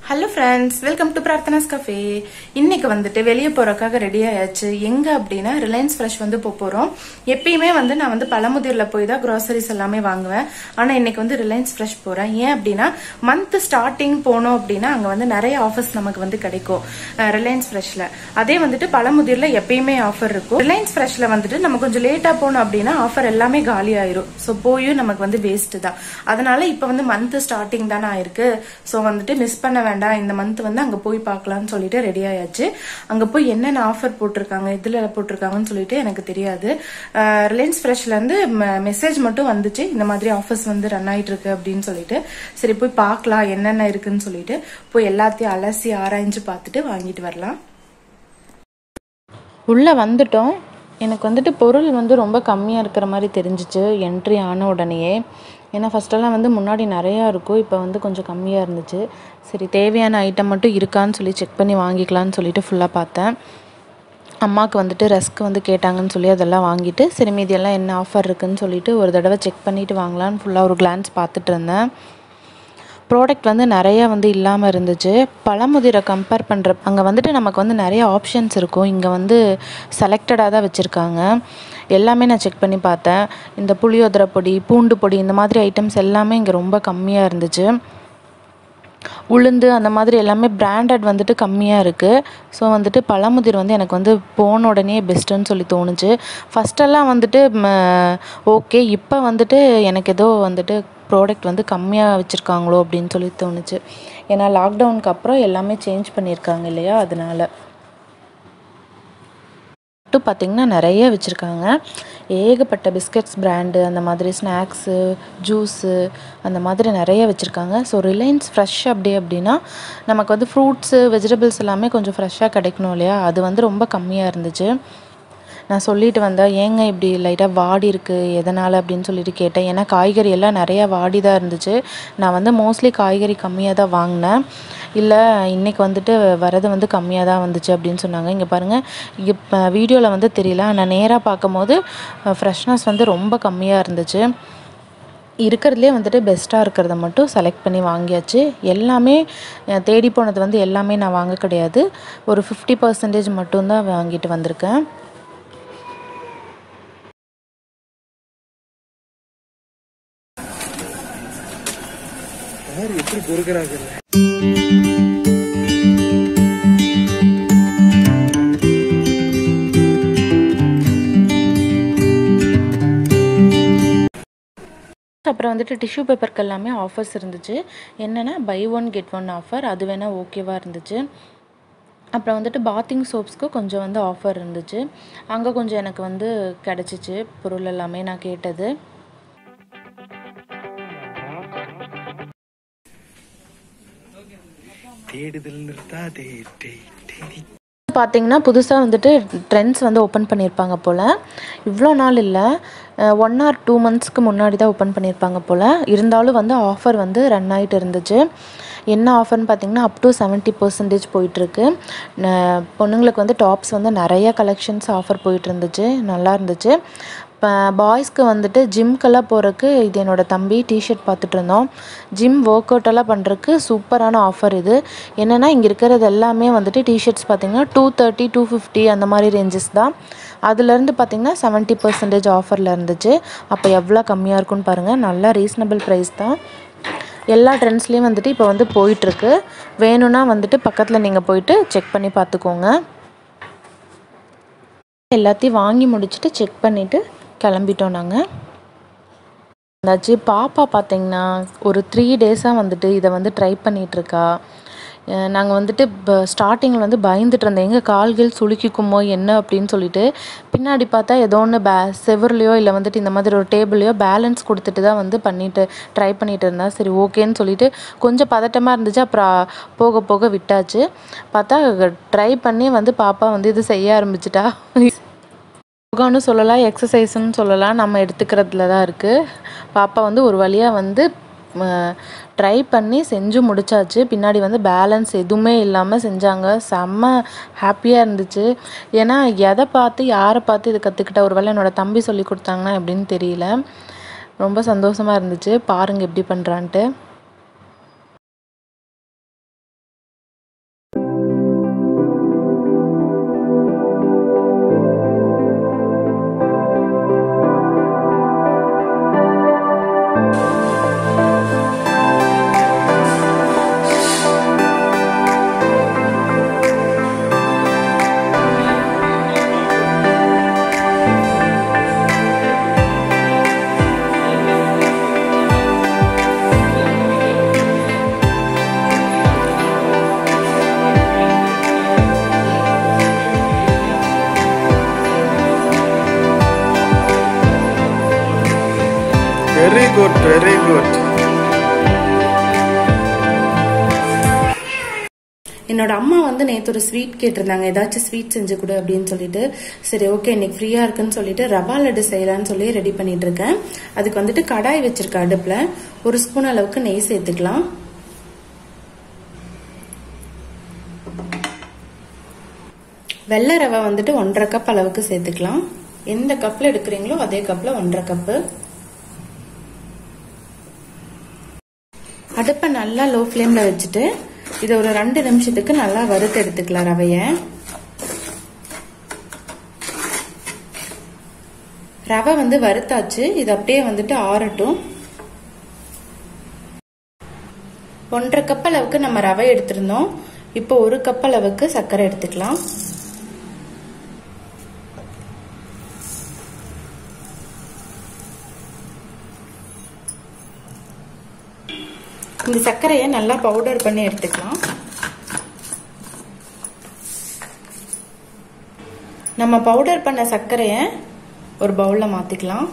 hello friends welcome to Prarthana's cafe இன்னைக்கு வந்துட்டு வெளியே போறதுக்காக ரெடி ஆயாச்சு எங்க அப்படின்னா ரிலையன்ஸ் ஃப்ரெஷ் வந்து போக போறோம் எப்பயுமே வந்து நான் வந்து பழமுதிர்ல போய் தான் க்ராசரிஸ் எல்லாமே வாங்குவேன் ஆனா இன்னைக்கு வந்து ரிலையன்ஸ் ஃப்ரெஷ் போறேன் ஏன் அப்படின்னா மந்த் ஸ்டார்டிங் போனோம் அப்படின்னா அங்க வந்து நிறைய ஆஃபர்ஸ் நமக்கு வந்து கிடைக்கும் ரிலையன்ஸ் ஃப்ரெஷ்ல அதே வந்துட்டு பழமுதிர்ல எப்பயுமே ஆஃபர் இருக்கும் ரிலையன்ஸ் ஃப்ரெஷ்ல வந்துட்டு நம்ம கொஞ்சம் லேட்டா போனோம் அப்படின்னா ஆஃபர் எல்லாமே காலி ஆயிரும் ஸோ போயும் நமக்கு வந்து வேஸ்ட் தான் அதனால இப்போ வந்து மந்த் ஸ்டார்டிங் தானே ஆயிருக்கு ஸோ வந்துட்டு மிஸ் பண்ண வேண்டாம் இந்த மந்த் வந்து அங்க போய் பார்க்கலாம்னு சொல்லிட்டு ரெடி ஆயாச்சு அங்க போய் என்னென்ன ஆஃபர் போட்டிருக்காங்க இதுல போட்டிருக்காங்கன்னு சொல்லிட்டு எனக்கு தெரியாது ரிலையன்ஸ் ஃப்ரெஷ்ல இருந்து மெசேஜ் மட்டும் வந்துச்சு இந்த மாதிரி ஆஃபர்ஸ் வந்து ரன் ஆயிட்டு இருக்கு அப்படின்னு சொல்லிட்டு சரி போய் பார்க்கலாம் என்னென்ன இருக்குன்னு சொல்லிட்டு போய் எல்லாத்தையும் அலசி ஆராய்ஞ்சு பார்த்துட்டு வாங்கிட்டு வரலாம் உள்ளே வந்துட்டோம் எனக்கு வந்துட்டு பொருள் வந்து ரொம்ப கம்மியாக இருக்கிற மாதிரி தெரிஞ்சிச்சு என்ட்ரி ஆன உடனேயே ஏன்னா ஃபஸ்ட்டெல்லாம் வந்து முன்னாடி நிறையா இருக்கும் இப்போ வந்து கொஞ்சம் கம்மியாக இருந்துச்சு சரி தேவையான ஐட்டம் மட்டும் இருக்கான்னு சொல்லி செக் பண்ணி வாங்கிக்கலான்னு சொல்லிட்டு ஃபுல்லாக பார்த்தேன் அம்மாவுக்கு வந்துட்டு ரஸ்க் வந்து கேட்டாங்கன்னு சொல்லி அதெல்லாம் வாங்கிட்டு சரி மீதியெல்லாம் என்ன ஆஃபர் இருக்குன்னு சொல்லிட்டு ஒரு தடவை செக் பண்ணிவிட்டு வாங்கலான்னு ஃபுல்லாக ஒரு கிளான்ஸ் பார்த்துட்டு இருந்தேன் ப்ராடக்ட் வந்து நிறையா வந்து இல்லாமல் இருந்துச்சு பழமுதிரை கம்பேர் பண்ணுற அங்கே வந்துட்டு நமக்கு வந்து நிறைய ஆப்ஷன்ஸ் இருக்கும் இங்கே வந்து செலக்டடாக தான் வச்சுருக்காங்க எல்லாமே நான் செக் பண்ணி பார்த்தேன் இந்த புளியோதரை பொடி பூண்டு பொடி இந்த மாதிரி ஐட்டம்ஸ் எல்லாமே இங்கே ரொம்ப கம்மியாக இருந்துச்சு உளுந்து அந்த மாதிரி எல்லாமே பிராண்டட் வந்துட்டு கம்மியாக இருக்குது ஸோ வந்துட்டு பழமுதிர் வந்து எனக்கு வந்து போன உடனே பெஸ்ட்டுன்னு சொல்லி தோணுச்சு ஃபஸ்ட்டெல்லாம் வந்துட்டு ஓகே இப்போ வந்துட்டு எனக்கு ஏதோ வந்துட்டு ப்ராடக்ட் வந்து கம்மியாக வச்சுருக்காங்களோ அப்படின்னு சொல்லி தோணுச்சு ஏன்னா லாக்டவுனுக்கு அப்புறம் எல்லாமே சேஞ்ச் பண்ணியிருக்காங்க இல்லையா அதனால மட்டும் பார்த்திங்கன்னா நிறைய வச்சுருக்காங்க ஏகப்பட்ட பிஸ்கட்ஸ் பிராண்டு அந்த மாதிரி ஸ்நாக்ஸு ஜூஸு அந்த மாதிரி நிறைய வச்சுருக்காங்க ஸோ ரிலையன்ஸ் ஃப்ரெஷ் அப்படி அப்படின்னா நமக்கு வந்து ஃப்ரூட்ஸு வெஜிடபிள்ஸ் எல்லாமே கொஞ்சம் ஃப்ரெஷ்ஷாக கிடைக்கணும் இல்லையா அது வந்து ரொம்ப கம்மியாக இருந்துச்சு நான் சொல்லிட்டு வந்தேன் ஏங்க இப்படி லைட்டாக வாடி இருக்குது எதனால் அப்படின்னு சொல்லிட்டு கேட்டேன் ஏன்னா காய்கறி எல்லாம் நிறையா வாடி தான் இருந்துச்சு நான் வந்து மோஸ்ட்லி காய்கறி கம்மியாக தான் வாங்கினேன் இல்லை இன்றைக்கி வந்துட்டு வரது வந்து கம்மியாக தான் வந்துச்சு அப்படின்னு சொன்னாங்க இங்கே பாருங்கள் இப்போ வீடியோவில் வந்து தெரியல நான் நேராக பார்க்கும்போது ஃப்ரெஷ்னஸ் வந்து ரொம்ப கம்மியாக இருந்துச்சு இருக்கிறதுலே வந்துட்டு பெஸ்ட்டாக இருக்கிறத மட்டும் செலக்ட் பண்ணி வாங்கியாச்சு எல்லாமே தேடி போனது வந்து எல்லாமே நான் வாங்க கிடையாது ஒரு ஃபிஃப்டி பர்சன்டேஜ் மட்டும்தான் வாங்கிட்டு வந்திருக்கேன் யார் எப்படி பொறுக்கிறாங்க அப்புறம் வந்துட்டு டிஷ்யூ பேப்பருக்கு எல்லாமே ஆஃபர்ஸ் இருந்துச்சு என்னென்னா buy one get one offer அது வேணால் ஓகேவாக இருந்துச்சு அப்புறம் வந்துட்டு பாத்திங் சோப்ஸ்க்கு கொஞ்சம் வந்து ஆஃபர் இருந்துச்சு அங்கே கொஞ்சம் எனக்கு வந்து கிடச்சிச்சு பொருள் எல்லாமே நான் கேட்டது தேடுதல் நிறுத்தாதே டேய் தேடி பார்த்தீங்கன்னா புதுசாக வந்துட்டு ட்ரெண்ட்ஸ் வந்து ஓப்பன் பண்ணியிருப்பாங்க போல் இவ்வளோ நாள் இல்லை ஒன் ஆர் டூ மந்த்ஸ்க்கு முன்னாடி தான் ஓப்பன் பண்ணியிருப்பாங்க போல் இருந்தாலும் வந்து ஆஃபர் வந்து ரன் ஆகிட்டு இருந்துச்சு என்ன ஆஃபர்னு பார்த்தீங்கன்னா அப் டு செவன்ட்டி பர்சன்டேஜ் போயிட்டுருக்கு பொண்ணுங்களுக்கு வந்து டாப்ஸ் வந்து நிறைய கலெக்ஷன்ஸ் ஆஃபர் போயிட்டு இருந்துச்சு நல்லா இருந்துச்சு இப்போ பாய்ஸ்க்கு வந்துட்டு ஜிம்க்கெல்லாம் போகிறதுக்கு இது என்னோடய தம்பி டிஷர்ட் பார்த்துட்டு இருந்தோம் ஜிம் ஒர்க் அவுட் எல்லாம் பண்ணுறதுக்கு சூப்பரான ஆஃபர் இது என்னென்னா இங்கே இருக்கிறது எல்லாமே வந்துட்டு டிஷர்ட்ஸ் பார்த்திங்கன்னா டூ தேர்ட்டி டூ ஃபிஃப்டி அந்த மாதிரி ரேஞ்சஸ் தான் அதுலேருந்து பார்த்திங்கன்னா செவன்ட்டி பர்சன்டேஜ் ஆஃபரில் இருந்துச்சு அப்போ எவ்வளோ கம்மியாக இருக்குன்னு பாருங்கள் நல்லா ரீசனபிள் ப்ரைஸ் தான் எல்லா ட்ரெண்ட்ஸ்லேயும் வந்துட்டு இப்போ வந்து போயிட்டுருக்கு வேணும்னா வந்துட்டு பக்கத்தில் நீங்கள் போயிட்டு செக் பண்ணி பார்த்துக்கோங்க எல்லாத்தையும் வாங்கி முடிச்சுட்டு செக் பண்ணிவிட்டு கிளம்பிட்டோம் நாங்கள் அதாச்சு பாப்பா பார்த்தீங்கன்னா ஒரு த்ரீ டேஸாக வந்துட்டு இதை வந்து ட்ரை பண்ணிகிட்ருக்கா நாங்கள் வந்துட்டு இப்போ ஸ்டார்டிங்கில் வந்து பயந்துட்டு இருந்தேன் எங்கள் கால்கள் சுளுக்கிக்குமோ என்ன அப்படின்னு சொல்லிட்டு பின்னாடி பார்த்தா ஏதோ ஒன்று பே செவர்லையோ இல்லை வந்துட்டு இந்த மாதிரி ஒரு டேபிள்லையோ பேலன்ஸ் கொடுத்துட்டு தான் வந்து பண்ணிட்டு ட்ரை பண்ணிட்டு இருந்தேன் சரி ஓகேன்னு சொல்லிட்டு கொஞ்சம் பதட்டமாக இருந்துச்சு அப்புறம் போக போக விட்டாச்சு பார்த்தா ட்ரை பண்ணி வந்து பாப்பா வந்து இது செய்ய ஆரம்பிச்சிட்டா யோகான்னு சொல்லலாம் எக்ஸசைஸ்னு சொல்லலாம் நம்ம எடுத்துக்கிறதுல தான் இருக்குது பாப்பா வந்து ஒரு வழியாக வந்து ட்ரை பண்ணி செஞ்சு முடிச்சாச்சு பின்னாடி வந்து பேலன்ஸ் எதுவுமே இல்லாமல் செஞ்சாங்க செம்ம ஹாப்பியாக இருந்துச்சு ஏன்னா எதை பார்த்து யாரை பார்த்து இது கற்றுக்கிட்ட ஒரு வேளை என்னோடய தம்பி சொல்லி கொடுத்தாங்கன்னா எப்படின்னு தெரியல ரொம்ப சந்தோஷமாக இருந்துச்சு பாருங்கள் எப்படி பண்ணுறான்ட்டு வெரி குட் வெரி குட் என்னோட அம்மா வந்து நேற்று ஒரு ஸ்வீட் கேட்டிருந்தாங்க ஏதாச்சும் ஸ்வீட் செஞ்சு கொடு அப்படின்னு சொல்லிட்டு சரி ஓகே இன்னைக்கு ஃப்ரீயா இருக்குன்னு சொல்லிட்டு ரவா லட்டு செய்யலாம்னு சொல்லி ரெடி பண்ணிட்டு இருக்கேன் அதுக்கு வந்துட்டு கடாய் வச்சிருக்க அடுப்புல ஒரு ஸ்பூன் அளவுக்கு நெய் சேர்த்துக்கலாம் வெள்ளை ரவை வந்துட்டு ஒன்றரை கப் அளவுக்கு சேர்த்துக்கலாம் எந்த கப்ல எடுக்கிறீங்களோ அதே கப்ல ஒன்றரை கப்பு அடுப்பை நல்லா லோ ஃப்ளேம்ல வச்சுட்டு இதை ஒரு ரெண்டு நிமிஷத்துக்கு நல்லா வறுத்து எடுத்துக்கலாம் ரவைய ரவை வந்து வறுத்தாச்சு இது அப்படியே வந்துட்டு ஆறட்டும் ஒன்றரை கப் அளவுக்கு நம்ம ரவை எடுத்திருந்தோம் இப்போ ஒரு கப் அளவுக்கு சர்க்கரை எடுத்துக்கலாம் இந்த சர்க்கரையை நல்லா பவுடர் பண்ணி எடுத்துக்கலாம் நம்ம பவுடர் பண்ண சர்க்கரையை ஒரு பவுலில் மாற்றிக்கலாம்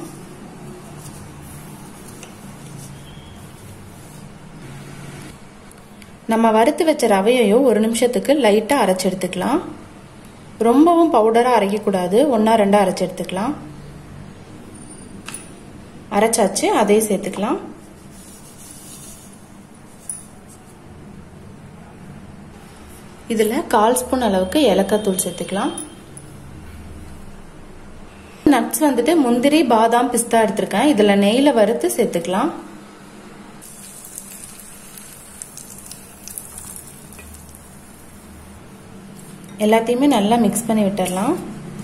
நம்ம வறுத்து வச்ச ரவையையும் ஒரு நிமிஷத்துக்கு லைட்டாக அரைச்சி எடுத்துக்கலாம் ரொம்பவும் பவுடராக அரைக்கக்கூடாது ஒன்றா ரெண்டா அரைச்சி எடுத்துக்கலாம் அரைச்சாச்சு அதையும் சேர்த்துக்கலாம் இதில் கால் ஸ்பூன் அளவுக்கு ஏலக்காய் தூள் சேர்த்துக்கலாம் நட்ஸ் வந்துட்டு முந்திரி பாதாம் பிஸ்தா எடுத்திருக்கேன் இதில் நெய்யில் வறுத்து சேர்த்துக்கலாம் எல்லாத்தையுமே நல்லா மிக்ஸ் பண்ணி விட்டுடலாம்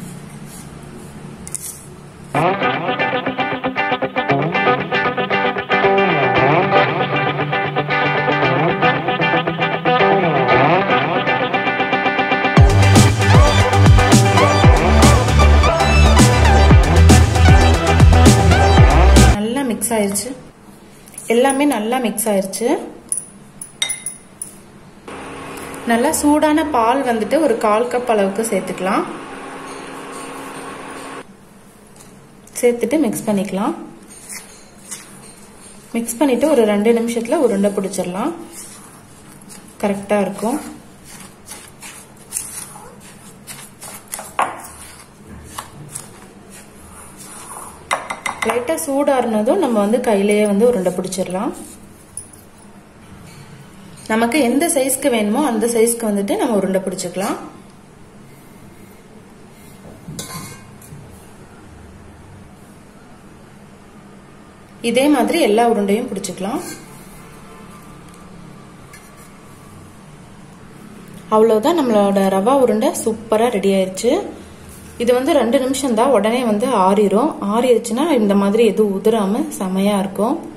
நல்லா மிக்ஸ் ஆயிருச்சு எல்லாமே நல்லா மிக்ஸ் ஆயிருச்சு நல்லா சூடான பால் வந்துட்டு ஒரு கால் கப் அளவுக்கு சேர்த்துக்கலாம் சேர்த்துட்டு மிக்ஸ் பண்ணிக்கலாம் மிக்ஸ் பண்ணிட்டு ஒரு ரெண்டு நிமிஷத்துல உருண்டை பிடிச்சிடலாம் கரெக்டா இருக்கும் லைட்டா சூடாறுனதும் நம்ம வந்து கையிலேயே வந்து உருண்டை பிடிச்சிடலாம் நமக்கு எந்த சைஸ்க்கு வேணுமோ அந்த சைஸ்க்கு வந்துட்டு நம்ம உருண்டை பிடிச்சிக்கலாம் இதே மாதிரி எல்லா உருண்டையும் பிடிச்சிக்கலாம் அவ்வளோதான் நம்மளோட ரவா உருண்டை சூப்பராக ரெடி ஆயிடுச்சு இது வந்து ரெண்டு நிமிஷம் தான் உடனே வந்து ஆறிடும் ஆறிடுச்சுன்னா இந்த மாதிரி எதுவும் உதிராம செமையா இருக்கும்